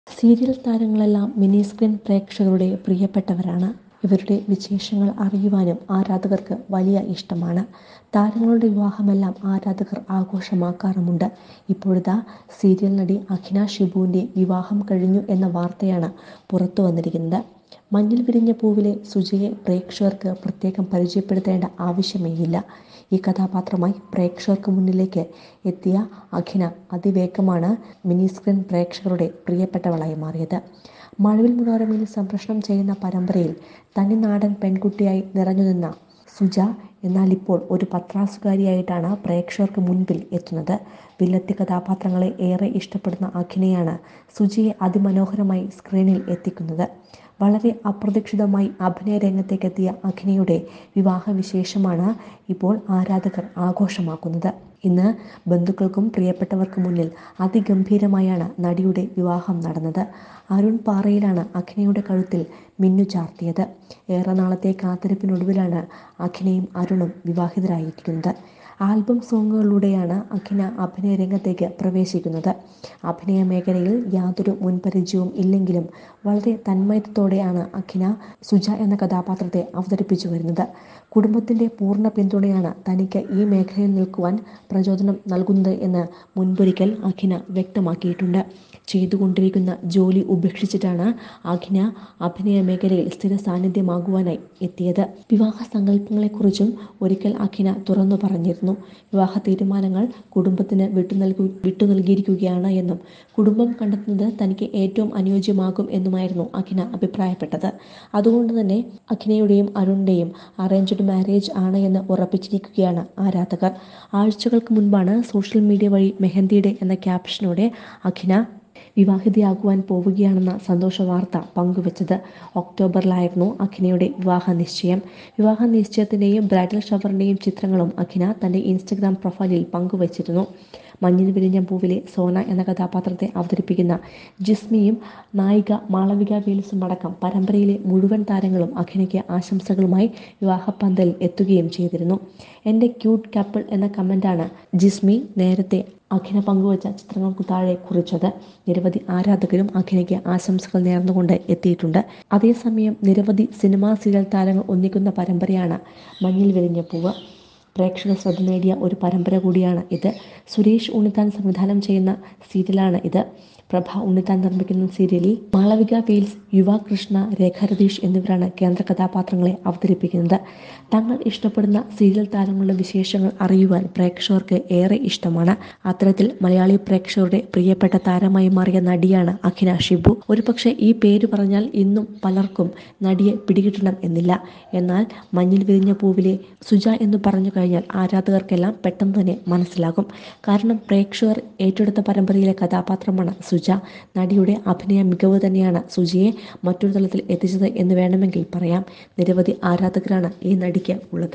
serial താരങ്ങളെല്ലാം mini screen പ്രേക്ഷകരുടെ പ്രിയപ്പെട്ടവരാണ് ഇവരുടെ വിശേഷങ്ങൾ അറിയുവാനും ആരാധകർക്ക് വലിയ ഇഷ്ടമാണ് താരങ്ങളുടെ വിവാഹമെല്ലാം ആരാധകർ ആഘോഷമാക്കാറുമുണ്ട് ഇപ്പോഴിതാ സീരിയൽ നടി അഖിന ഷിബുവിൻ്റെ വിവാഹം കഴിഞ്ഞു എന്ന വാർത്തയാണ് പുറത്തു വന്നിരിക്കുന്നത് മഞ്ഞിൽ വിരിഞ്ഞ പൂവിലെ സുജയെ പ്രേക്ഷകർക്ക് പ്രത്യേകം പരിചയപ്പെടുത്തേണ്ട ആവശ്യമേയില്ല ഈ കഥാപാത്രമായി പ്രേക്ഷകർക്ക് മുന്നിലേക്ക് എത്തിയ അഖിന അതിവേഗമാണ് മിനി സ്ക്രീൻ പ്രേക്ഷകരുടെ പ്രിയപ്പെട്ടവളായി മാറിയത് മഴവിൽ മനോരമയിൽ സംപ്രേഷണം ചെയ്യുന്ന പരമ്പരയിൽ തനിനാടൻ പെൺകുട്ടിയായി നിറഞ്ഞു നിന്ന സുജ എന്നാൽ ഇപ്പോൾ ഒരു പത്രാസുകാരിയായിട്ടാണ് പ്രേക്ഷകർക്ക് മുൻപിൽ എത്തുന്നത് വില്ലത്തി കഥാപാത്രങ്ങളെ ഏറെ ഇഷ്ടപ്പെടുന്ന അഖിനയാണ് സുജിയെ അതിമനോഹരമായി സ്ക്രീനിൽ എത്തിക്കുന്നത് വളരെ അപ്രതീക്ഷിതമായി അഭിനയ രംഗത്തേക്കെത്തിയ അഖിനയുടെ വിവാഹ വിശേഷമാണ് ഇപ്പോൾ ആരാധകർ ആഘോഷമാക്കുന്നത് ഇന്ന് ബന്ധുക്കൾക്കും പ്രിയപ്പെട്ടവർക്കും മുന്നിൽ അതിഗംഭീരമായാണ് നടിയുടെ വിവാഹം നടന്നത് അരുൺ പാറയിലാണ് അഖിനയുടെ കഴുത്തിൽ മിന്നു ചാർത്തിയത് ഏറെ നാളത്തെ കാത്തിരിപ്പിനൊടുവിലാണ് അഖിനയും അരുണും വിവാഹിതരായിരിക്കുന്നത് ആൽബം സോങ്ങുകളിലൂടെയാണ് അഖിന അഭിനയ രംഗത്തേക്ക് പ്രവേശിക്കുന്നത് അഭിനയ മേഖലയിൽ യാതൊരു മുൻപരിചയവും ഇല്ലെങ്കിലും വളരെ തന്മയത്തോടെയാണ് അഖിന സുജ എന്ന കഥാപാത്രത്തെ അവതരിപ്പിച്ചു വരുന്നത് കുടുംബത്തിൻ്റെ പൂർണ്ണ പിന്തുണയാണ് തനിക്ക് ഈ മേഖലയിൽ നിൽക്കുവാൻ പ്രചോദനം നൽകുന്നത് എന്ന് മുൻപൊരിക്കൽ അഖിന വ്യക്തമാക്കിയിട്ടുണ്ട് ചെയ്തുകൊണ്ടിരിക്കുന്ന ജോലി ഉപേക്ഷിച്ചിട്ടാണ് അഖിന അഭിനയ മേഖലയിൽ സ്ഥിര സാന്നിധ്യമാകുവാനായി എത്തിയത് വിവാഹ സങ്കല്പങ്ങളെക്കുറിച്ചും ഒരിക്കൽ അഖിന തുറന്നു പറഞ്ഞിരുന്നു വിവാഹ തീരുമാനങ്ങൾ കുടുംബത്തിന് വിട്ടു നൽകു വിട്ടു നൽകിയിരിക്കുകയാണ് എന്നും കുടുംബം കണ്ടെത്തുന്നത് തനിക്ക് ഏറ്റവും അനുയോജ്യമാകും എന്നുമായിരുന്നു അഖിന അഭിപ്രായപ്പെട്ടത് അതുകൊണ്ട് തന്നെ അഖിനയുടെയും അരുണിൻ്റെയും അറേഞ്ച്ഡ് മാരേജ് ആണ് എന്ന് ഉറപ്പിച്ചിരിക്കുകയാണ് ആരാധകർ ആഴ്ചകൾക്ക് മുൻപാണ് സോഷ്യൽ മീഡിയ വഴി മെഹന്തിയുടെ എന്ന ക്യാപ്ഷനോടെ അഖിന വിവാഹിതയാകുവാൻ പോവുകയാണെന്ന സന്തോഷ വാർത്ത പങ്കുവച്ചത് ഒക്ടോബറിലായിരുന്നു അഖിനയുടെ വിവാഹ നിശ്ചയം വിവാഹ നിശ്ചയത്തിൻ്റെയും ബ്രൈഡൽ ഷവറിൻ്റെയും ചിത്രങ്ങളും അഖിന തൻ്റെ ഇൻസ്റ്റഗ്രാം പ്രൊഫൈലിൽ പങ്കുവച്ചിരുന്നു മഞ്ഞിൽ വിരിഞ്ഞ പൂവിലെ സോന എന്ന കഥാപാത്രത്തെ അവതരിപ്പിക്കുന്ന ജിസ്മിയും നായിക മാളവിക വേൽസും അടക്കം പരമ്പരയിലെ മുഴുവൻ താരങ്ങളും അഖിനയ്ക്ക് ആശംസകളുമായി വിവാഹപ്പന്തലിൽ എത്തുകയും ചെയ്തിരുന്നു എൻ്റെ ക്യൂട്ട് കപ്പിൾ എന്ന കമൻ്റാണ് ജിസ്മി നേരത്തെ അഖിന പങ്കുവച്ച ചിത്രങ്ങൾക്ക് താഴെ കുറിച്ചത് നിരവധി ആരാധകരും അഖിനയ്ക്ക് ആശംസകൾ നേർന്നുകൊണ്ട് എത്തിയിട്ടുണ്ട് അതേസമയം നിരവധി സിനിമാ സീരിയൽ താരങ്ങൾ ഒന്നിക്കുന്ന പരമ്പരയാണ് മഞ്ഞിൽ വിരിഞ്ഞ പൂവ് പ്രേക്ഷക ശ്രദ്ധ നേടിയ ഒരു പരമ്പര കൂടിയാണ് ഇത് സുരേഷ് ഉണ്ണിത്താൻ സംവിധാനം ചെയ്യുന്ന സീരിയലാണ് ഇത് പ്രഭ ഉണ്ണിത്താൻ നിർമ്മിക്കുന്ന സീരിയലിൽ മാളവിക വെയിൽസ് യുവ കൃഷ്ണ രേഖ രതീഷ് എന്നിവരാണ് കേന്ദ്ര കഥാപാത്രങ്ങളെ അവതരിപ്പിക്കുന്നത് തങ്ങൾ ഇഷ്ടപ്പെടുന്ന സീരിയൽ താരങ്ങളുടെ വിശേഷങ്ങൾ അറിയുവാൻ പ്രേക്ഷകർക്ക് ഏറെ ഇഷ്ടമാണ് അത്തരത്തിൽ മലയാളി പ്രേക്ഷകരുടെ പ്രിയപ്പെട്ട താരമായി മാറിയ നടിയാണ് അഖിന ഷിബു ഒരുപക്ഷെ ഈ പേര് പറഞ്ഞാൽ ഇന്നും പലർക്കും നടിയെ പിടികിട്ടണം എന്നില്ല എന്നാൽ മഞ്ഞിൽ വിരിഞ്ഞ പൂവിലെ സുജ എന്ന് പറഞ്ഞു കഴിഞ്ഞാൽ ആരാധകർക്കെല്ലാം പെട്ടെന്ന് തന്നെ മനസ്സിലാകും കാരണം പ്രേക്ഷകർ ഏറ്റെടുത്ത പരമ്പരയിലെ കഥാപാത്രമാണ് സുജ നടിയുടെ അഭിനയ മികവ് തന്നെയാണ് സുജിയെ മറ്റൊരു തലത്തിൽ എത്തിച്ചത് എന്ന് വേണമെങ്കിൽ പറയാം നിരവധി ആരാധകരാണ് ഈ നടിക്ക് ഉള്ളത്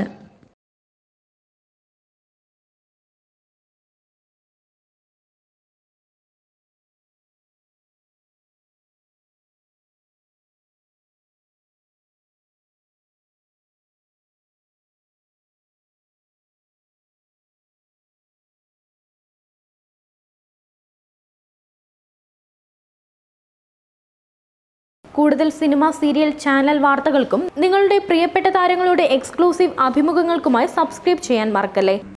കൂടുതൽ സിനിമ സീരിയൽ ചാനൽ വാർത്തകൾക്കും നിങ്ങളുടെ പ്രിയപ്പെട്ട താരങ്ങളുടെ എക്സ്ക്ലൂസീവ് അഭിമുഖങ്ങൾക്കുമായി സബ്സ്ക്രൈബ് ചെയ്യാൻ മറക്കല്ലേ